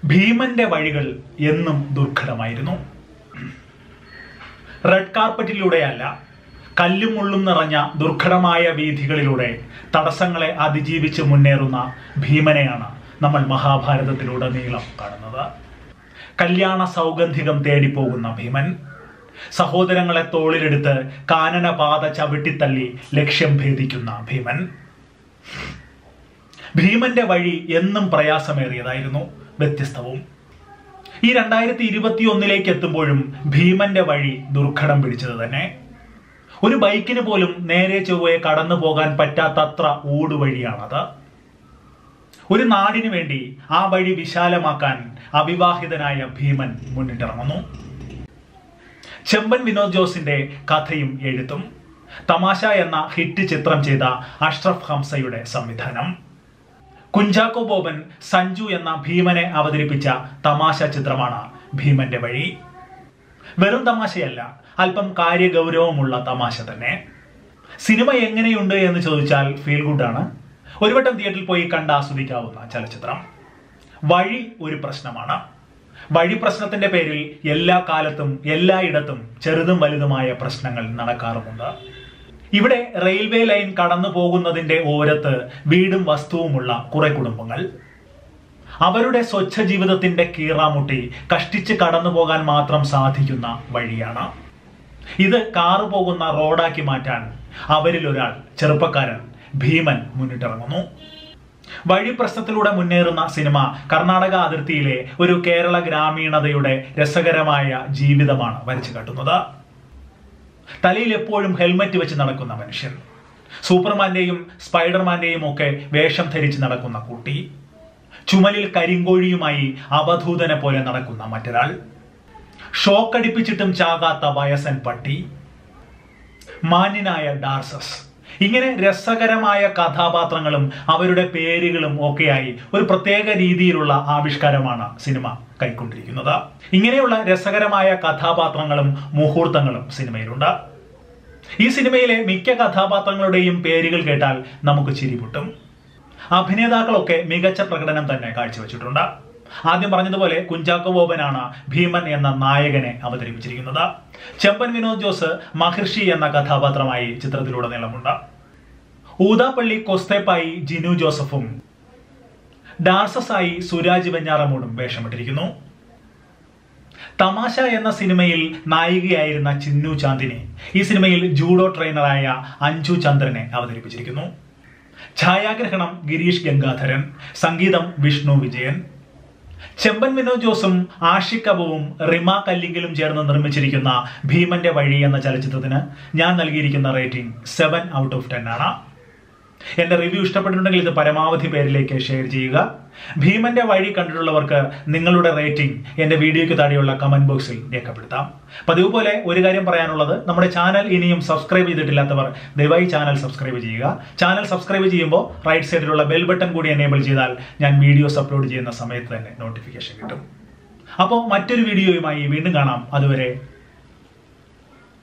ഭീമന്റെ വഴികൾ എന്നും ദുർഘടമായിരുന്നു റെഡ് കാർപ്പറ്റിലൂടെയല്ല കല്ലും മുള്ളും നിറഞ്ഞ ദുർഘടമായ വീഥികളിലൂടെ തടസ്സങ്ങളെ അതിജീവിച്ച് മുന്നേറുന്ന ഭീമനെയാണ് നമ്മൾ മഹാഭാരതത്തിലുടനീളം കാണുന്നത് കല്യാണ സൗഗന്ധികം തേടിപ്പോകുന്ന ഭീമൻ സഹോദരങ്ങളെ തോളിലെടുത്ത് കാനനപാത ചവിട്ടിത്തള്ളി ലക്ഷ്യം ഭേദിക്കുന്ന ഭീമൻ ഭീമന്റെ വഴി എന്നും പ്രയാസമേറിയതായിരുന്നു വ്യത്യസ്തവും ഈ രണ്ടായിരത്തി ഇരുപത്തി ഒന്നിലേക്ക് എത്തുമ്പോഴും ഭീമന്റെ വഴി ദുർഘടം പിടിച്ചത് തന്നെ ഒരു ബൈക്കിന് പോലും നേരെ ചൊവ്വയെ കടന്നു പോകാൻ പറ്റാത്തത്ര ഊടുവഴിയാണത് ഒരു നാടിനു വേണ്ടി ആ വഴി വിശാലമാക്കാൻ അവിവാഹിതനായ ഭീമൻ മുന്നിട്ടിറങ്ങുന്നു ചെമ്പൻ വിനോദ് ജോസിന്റെ കഥയും എഴുത്തും തമാശ എന്ന ഹിറ്റ് ചിത്രം ചെയ്ത അഷ്റഫ് ഹംസയുടെ സംവിധാനം കുഞ്ചാക്കോ ബോബൻ സഞ്ജു എന്ന ഭീമനെ അവതരിപ്പിച്ച തമാശ ചിത്രമാണ് ഭീമന്റെ വഴി വെറും തമാശയല്ല അല്പം കാര്യഗൗരവമുള്ള തമാശ തന്നെ സിനിമ എങ്ങനെയുണ്ട് എന്ന് ചോദിച്ചാൽ ഫീൽ ഗുഡാണ് ഒരു വട്ടം തിയേറ്ററിൽ പോയി കണ്ട് ആസ്വദിക്കാവുന്ന ചലച്ചിത്രം വഴി ഒരു പ്രശ്നമാണ് വഴി പ്രശ്നത്തിന്റെ പേരിൽ എല്ലാ കാലത്തും എല്ലായിടത്തും ചെറുതും വലുതുമായ പ്രശ്നങ്ങൾ നടക്കാറുമുണ്ട് ഇവിടെ റെയിൽവേ ലൈൻ കടന്നു പോകുന്നതിന്റെ ഓരത്ത് വീടും വസ്തുവുമുള്ള കുറെ കുടുംബങ്ങൾ അവരുടെ സ്വച്ഛ ജീവിതത്തിന്റെ കീറാമുട്ടി കഷ്ടിച്ച് കടന്നു പോകാൻ മാത്രം സാധിക്കുന്ന വഴിയാണ് ഇത് കാറ് പോകുന്ന റോഡാക്കി മാറ്റാൻ അവരിൽ ഒരാൾ ചെറുപ്പക്കാരൻ ഭീമൻ മുന്നിട്ടിറങ്ങുന്നു വഴി പ്രശ്നത്തിലൂടെ മുന്നേറുന്ന സിനിമ കർണാടക അതിർത്തിയിലെ ഒരു കേരള ഗ്രാമീണതയുടെ രസകരമായ ജീവിതമാണ് വരച്ചു കാട്ടുന്നത് തലയിൽ എപ്പോഴും ഹെൽമറ്റ് വെച്ച് നടക്കുന്ന മനുഷ്യൻ സൂപ്പർമാന്റെയും സ്പൈഡർമാന്റെയും ഒക്കെ വേഷം ധരിച്ച് നടക്കുന്ന കുട്ടി ചുമലിൽ കരിങ്കോഴിയുമായി അവധൂതനെ പോലെ നടക്കുന്ന മറ്റൊരാൾ ഷോക്കടിപ്പിച്ചിട്ടും ചാകാത്ത വയസ്സൻ പട്ടി മാന്യനായ ഡാർസസ് ഇങ്ങനെ രസകരമായ കഥാപാത്രങ്ങളും അവരുടെ പേരുകളും ഒക്കെയായി ഒരു പ്രത്യേക രീതിയിലുള്ള ആവിഷ്കാരമാണ് സിനിമ കൈക്കൊണ്ടിരിക്കുന്നത് ഇങ്ങനെയുള്ള രസകരമായ കഥാപാത്രങ്ങളും മുഹൂർത്തങ്ങളും സിനിമയിലുണ്ട് ഈ സിനിമയിലെ മിക്ക കഥാപാത്രങ്ങളുടെയും പേരുകൾ കേട്ടാൽ നമുക്ക് ചിരിപൊട്ടും അഭിനേതാക്കളൊക്കെ മികച്ച പ്രകടനം തന്നെ കാഴ്ചവെച്ചിട്ടുണ്ട് ആദ്യം പറഞ്ഞതുപോലെ കുഞ്ചാക്കോ ബോബനാണ് ഭീമൻ എന്ന നായകനെ അവതരിപ്പിച്ചിരിക്കുന്നത് ചെമ്പൻ വിനോദ് ജോസ് മഹർഷി എന്ന കഥാപാത്രമായി ചിത്രത്തിലുടനീളമുണ്ട് ഊതാപ്പള്ളി കൊസ്തേപ്പായി ജിനു ജോസഫും ഡാർസസായി സുരാജ് വെഞ്ഞാറമൂടും വേഷമിട്ടിരിക്കുന്നു തമാശ എന്ന സിനിമയിൽ നായികയായിരുന്ന ചിന്നു ചാന്ദിനെ ഈ സിനിമയിൽ ജൂഡോ ട്രെയിനറായ അഞ്ജു ചന്ദ്രനെ അവതരിപ്പിച്ചിരിക്കുന്നു ഛായാഗ്രഹണം ഗിരീഷ് ഗംഗാധരൻ സംഗീതം വിഷ്ണു വിജയൻ ചെമ്പൻ വിനോദ് ജോസും ആഷിക് കബുവും റിമ കല്ലിങ്കിലും ചേർന്ന് നിർമ്മിച്ചിരിക്കുന്ന ഭീമന്റെ വഴി എന്ന ചലച്ചിത്രത്തിന് ഞാൻ നൽകിയിരിക്കുന്ന rating seven out of ten ആണ് എന്റെ റിവ്യൂ ഇഷ്ടപ്പെട്ടിട്ടുണ്ടെങ്കിൽ ഇത് പരമാവധി പേരിലേക്ക് ഷെയർ ചെയ്യുക ഭീമന്റെ വഴി കണ്ടിട്ടുള്ളവർക്ക് നിങ്ങളുടെ റേറ്റിംഗ് എന്റെ വീഡിയോയ്ക്ക് താഴെയുള്ള കമന്റ് ബോക്സിൽ രേഖപ്പെടുത്താം പതിവ് പോലെ ഒരു കാര്യം പറയാനുള്ളത് നമ്മുടെ ചാനൽ ഇനിയും സബ്സ്ക്രൈബ് ചെയ്തിട്ടില്ലാത്തവർ ദയവായി ചാനൽ സബ്സ്ക്രൈബ് ചെയ്യുക ചാനൽ സബ്സ്ക്രൈബ് ചെയ്യുമ്പോൾ റൈറ്റ് സൈഡിലുള്ള ബെൽ ബട്ടൺ കൂടി എനേബിൾ ചെയ്താൽ ഞാൻ വീഡിയോസ് അപ്ലോഡ് ചെയ്യുന്ന സമയത്ത് തന്നെ നോട്ടിഫിക്കേഷൻ കിട്ടും അപ്പോൾ മറ്റൊരു വീഡിയോയുമായി വീണ്ടും കാണാം അതുവരെ